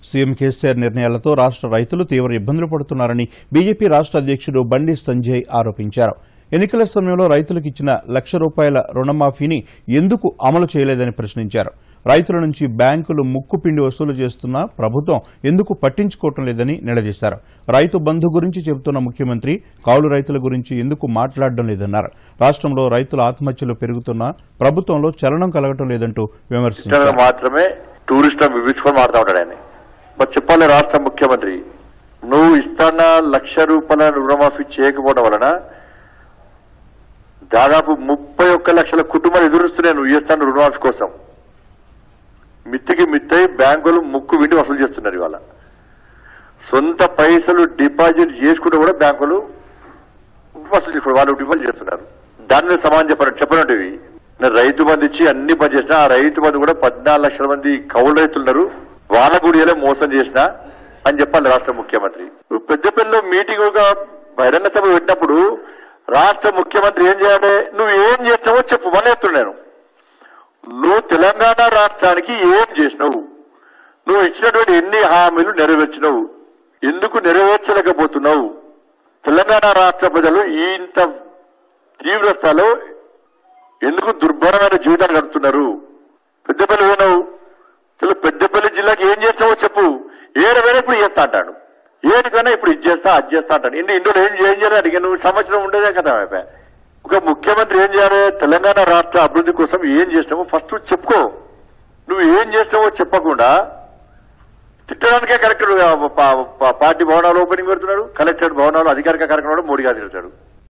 CM KCR నిర్ణయాలతో రాష్ట్ర రైతులు తీవ్ర ఇబ్బందులు పడుతున్నారని బీజేపీ రాష్ట్ర అధ్యక్షుడు బండి సంజయ్ ఆరోపించారు ఎన్నికల సమయంలో రైతులకు ఇచ్చిన లక్ష రూపాయల రుణమాఫీని ఎందుకు అమలు చేయలేదని ప్రశ్నించారు రైతుల నుంచి బ్యాంకులు ముక్కు పిండి వసూలు చేస్తున్నా ప్రభుత్వం ఎందుకు పట్టించుకోవటం లేదని నిలదీశారు రైతు బంధు గురించి చెబుతున్న ముఖ్యమంత్రి కౌలు రైతుల గురించి ఎందుకు మాట్లాడడం లేదన్నారు రాష్ట్రంలో రైతుల ఆత్మహత్యలు పెరుగుతున్నా ప్రభుత్వంలో చలనం కలగటం లేదంటూ విమర్శించారు ఇతరులు మాత్రమే టూరిస్ట్ విభించుకొని మాడుతూ ఉంటాడు ఆయన మరి చెప్పాలి రాష్ట్ర ముఖ్యమంత్రి నువ్వు ఇస్తాన్న లక్ష రూపాయల రుణమాఫీ చేయకపోవడం వలన దాదాపు ముప్పై ఒక్క లక్షల కుటుంబాలు ఎదురుస్తున్నాయి నువ్వు చేస్తాను రుణమాఫీ కోసం మిత్తికి మిత్తై బ్యాంకులు ముక్కు విండి వసూలు చేస్తున్నారు ఇవాళ సొంత పైసలు డిపాజిట్ చేసుకుంటూ కూడా బ్యాంకులు వసూలు చేసుకుంటారు వాళ్ళు డిపాజిట్ చేస్తున్నారు దాని మీద సమాధానం చెప్పారు చెప్పనట్టువి నేను రైతు బంధు ఇచ్చి అన్ని పని చేసిన ఆ రైతు బంధు కూడా పద్నాలుగు లక్షల మంది కౌలు రైతులు ఉన్నారు వాళ్ళ గుడియలే మోసం చేసిన అని చెప్పాలి రాష్ట్ర ముఖ్యమంత్రి ఇప్పుడు పెద్దపల్లిలో మీటింగ్ ఒక బహిరంగ సభ పెట్టినప్పుడు రాష్ట్ర ముఖ్యమంత్రి ఏం చేయాలి నువ్వు ఏం చేస్తావో చెప్పు మళ్ళీ చెప్తున్నాను నువ్వు తెలంగాణ రాష్ట్రానికి ఏం చేసినావు నువ్వు ఇచ్చినటువంటి ఎన్ని హామీలు నెరవేర్చినావు ఎందుకు నెరవేర్చలేకపోతున్నావు తెలంగాణ రాష్ట్ర ప్రజలు ఇంత తీవ్ర స్థాయిలో ఎందుకు దుర్భరమైన జీవితాలు గడుపుతున్నారు పెద్దపల్లి పోయినావు అసలు పెద్దపల్లి జిల్లాకి ఏం చేస్తావో చెప్పు ఏడవైనా ఇప్పుడు చేస్తా అంటాడు ఏడుకైనా ఇప్పుడు ఇది చేస్తా అది చేస్తా అంటాడు ఇన్ని ఇందులో ఏం ఏం చేయాలి అడిగి నువ్వు సంవత్సరం ఉండేదే కదా ఆమె. ఒక ముఖ్యమంత్రి ఏం చేయాలి తెలంగాణ రాష్ట్ర అభివృద్ధి కోసం ఏం చేస్తావో ఫస్ట్ చెప్పుకో నువ్వు ఏం చేస్తావో చెప్పకుండా తిట్టడానికే కలెక్టర్ పా- పా- పార్టీ భవనాలు ఓపెనింగ్ పెడుతున్నాడు కలెక్టరేట్ భవనాలు అధికారిక కార్యక్రమాలు మోడీ గారు తిరుగుతాడు